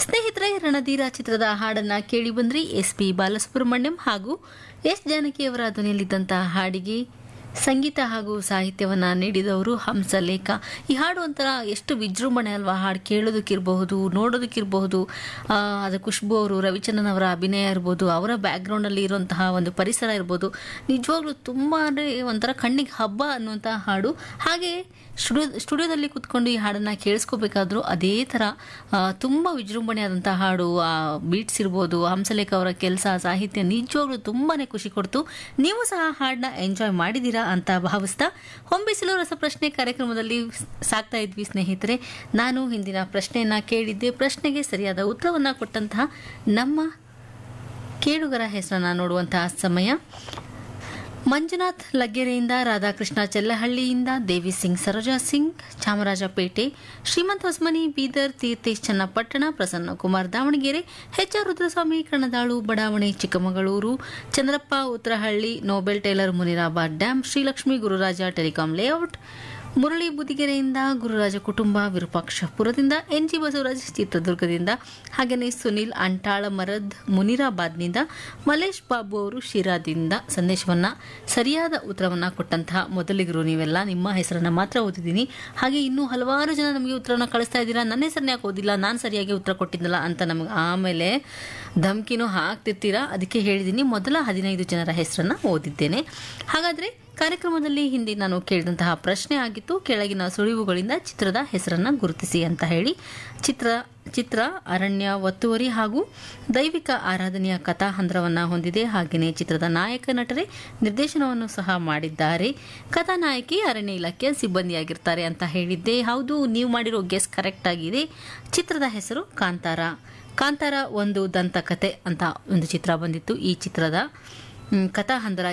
ಸ್ನೇಹಿತರೆ ರಣಧೀರ ಚಿತ್ರದ ಹಾಡನ್ನ ಕೇಳಿ ಬಂದ್ರಿ ಎಸ್ ಪಿ ಬಾಲಸುಬ್ರಹ್ಮಣ್ಯಂ ಹಾಗೂ ಎಸ್ ಜಾನಕಿಯವರ ಧ್ವನಿಯಲ್ಲಿದ್ದಂತಹ ಹಾಡಿಗೆ ಸಂಗೀತ ಹಾಗೂ ಸಾಹಿತ್ಯವನ್ನ ನೀಡಿದವರು ಹಂಸಲೇಖ ಈ ಹಾಡು ಒಂಥರ ಎಷ್ಟು ವಿಜೃಂಭಣೆ ಅಲ್ವಾ ಹಾಡು ಕೇಳೋದಕ್ಕಿರಬಹುದು ನೋಡೋದಕ್ಕಿರಬಹುದು ಆ, ಅದು ಖುಷ್ಬು ಅವರು ರವಿಚಂದ್ರನ್ ಅವರ ಅಭಿನಯ ಇರ್ಬೋದು ಅವರ ಬ್ಯಾಕ್ಗ್ರೌಂಡಲ್ಲಿ ಇರುವಂತಹ ಒಂದು ಪರಿಸರ ಇರ್ಬೋದು ನಿಜವಾಗ್ಲೂ ತುಂಬಾ ಅಂದರೆ ಒಂಥರ ಕಣ್ಣಿಗೆ ಹಬ್ಬ ಅನ್ನುವಂತಹ ಹಾಡು ಹಾಗೆ ಸ್ಟುಡಿಯೋ ಸ್ಟುಡಿಯೋದಲ್ಲಿ ಕುತ್ಕೊಂಡು ಈ ಹಾಡನ್ನು ಕೇಳಿಸ್ಕೋಬೇಕಾದ್ರೂ ಅದೇ ಥರ ಆ, ತುಂಬ ವಿಜೃಂಭಣೆಯಾದಂಥ ಹಾಡು ಆ ಬೀಟ್ಸ್ ಇರ್ಬೋದು ಹಂಸಲೇಖ ಅವರ ಕೆಲಸ ಸಾಹಿತ್ಯ ನಿಜವಾಗ್ಲೂ ತುಂಬಾ ಖುಷಿ ಕೊಡ್ತು ನೀವು ಸಹ ಹಾಡನ್ನ ಎಂಜಾಯ್ ಮಾಡಿದ್ದೀರಾ ಅಂತ ಭಾವಿಸ್ತಾ ಹೊಂಬಿಸಿಲು ರಸಪ್ರಶ್ನೆ ಕಾರ್ಯಕ್ರಮದಲ್ಲಿ ಸಾಕ್ತಾ ಇದ್ವಿ ಸ್ನೇಹಿತರೆ ನಾನು ಹಿಂದಿನ ಪ್ರಶ್ನೆಯನ್ನ ಕೇಳಿದ್ದೆ ಪ್ರಶ್ನೆಗೆ ಸರಿಯಾದ ಉತ್ತರವನ್ನು ಕೊಟ್ಟಂತಹ ನಮ್ಮ ಕೇಳುಗರ ಹೆಸರನ್ನ ನೋಡುವಂತಹ ಸಮಯ ಮಂಜುನಾಥ್ ಲಗ್ಗೆರೆಯಿಂದ ರಾಧಾಕೃಷ್ಣ ಚೆಲ್ಲಹಳ್ಳಿಯಿಂದ ದೇವಿ ಸಿಂಗ್ ಸರೋಜಾ ಸಿಂಗ್ ಚಾಮರಾಜಪೇಟೆ ಶ್ರೀಮಂತ್ ಹೊಸಮನಿ ಬೀದರ್ ತೀರ್ಥೇಶ್ ಚನ್ನಪಟ್ಟಣ ಪ್ರಸನ್ನ ಕುಮಾರ್ ದಾವಣಗೆರೆ ಎಚ್ ಆರ್ ರುದ್ರಸ್ವಾಮಿ ಕಣದಾಳು ಬಡಾವಣೆ Chikkamagaluru Chandrappa Uttarahalli Nobel tailor Munirabad dam Srilakshmi Gururaja telecom layout Murali ಬುದಿಗೆರೆಯಿಂದ ಗುರುರಾಜ ಕುಟುಂಬ ವಿರೂಪಾಕ್ಷಪುರದಿಂದ ಎನ್ ಜಿ ಬಸವರಾಜ್ ಚಿತ್ರದುರ್ಗದಿಂದ ಹಾಗೆಯೇ ಸುನಿಲ್ ಅಂಟಾಳ ಮರದ್ ಮುನಿರಾಬಾದ್ನಿಂದ ಮಲೇಶ್ ಬಾಬು ಅವರು ಶಿರಾದಿಂದ ಸಂದೇಶವನ್ನ ಸರಿಯಾದ ಉತ್ತರವನ್ನ ಕೊಟ್ಟಂತಹ ಮೊದಲಿಗರು ನೀವೆಲ್ಲ ನಿಮ್ಮ ಹೆಸರನ್ನ ಮಾತ್ರ ಓದಿದ್ದೀನಿ ಹಾಗೆ ಇನ್ನೂ ಹಲವಾರು ಜನ ನಮಗೆ ಉತ್ತರವನ್ನು ಕಳಿಸ್ತಾ ಇದ್ದೀರಾ ನನ್ನ ಹೆಸರನ್ನ ಯಾಕೆ ಓದಿಲ್ಲ ನಾನು ಸರಿಯಾಗಿ ಉತ್ತರ ಕೊಟ್ಟಿದ್ದಲ್ಲ ಅಂತ ನಮಗೆ ಆಮೇಲೆ ಧಮ್ಕಿನೂ ಹಾಕ್ತಿರ್ತೀರಾ ಅದಕ್ಕೆ ಹೇಳಿದ್ದೀನಿ ಮೊದಲ ಹದಿನೈದು ಜನರ ಹೆಸರನ್ನ ಓದಿದ್ದೇನೆ ಹಾಗಾದ್ರೆ ಕಾರ್ಯಕ್ರಮದಲ್ಲಿ ಹಿಂದೆ ನಾನು ಕೇಳಿದಂತಹ ಪ್ರಶ್ನೆ ಆಗಿತ್ತು ಕೆಳಗಿನ ಸುಳಿವುಗಳಿಂದ ಚಿತ್ರದ ಹೆಸರನ್ನ ಗುರುತಿಸಿ ಅಂತ ಹೇಳಿ ಚಿತ್ರ ಚಿತ್ರ ಅರಣ್ಯ ಒತ್ತುವರಿ ಹಾಗೂ ದೈವಿಕ ಆರಾಧನೆಯ ಕಥಾಹಂದ್ರವನ್ನ ಹೊಂದಿದೆ ಹಾಗೆಯೇ ಚಿತ್ರದ ನಾಯಕ ನಟರೇ ನಿರ್ದೇಶನವನ್ನು ಸಹ ಮಾಡಿದ್ದಾರೆ ಕಥಾನಾಯಕಿ ಅರಣ್ಯ ಇಲಾಖೆಯ ಸಿಬ್ಬಂದಿಯಾಗಿರ್ತಾರೆ ಅಂತ ಹೇಳಿದ್ದೆ ಹೌದು ನೀವು ಮಾಡಿರೋ ಗೆಸ್ ಕರೆಕ್ಟ್ ಆಗಿದೆ ಚಿತ್ರದ ಹೆಸರು ಕಾಂತಾರ ಕಾಂತಾರ ಒಂದು ದಂತಕತೆ ಅಂತ ಒಂದು ಚಿತ್ರ ಬಂದಿತ್ತು ಈ ಚಿತ್ರದ ಮ್, ಕಥಾಹಂದರ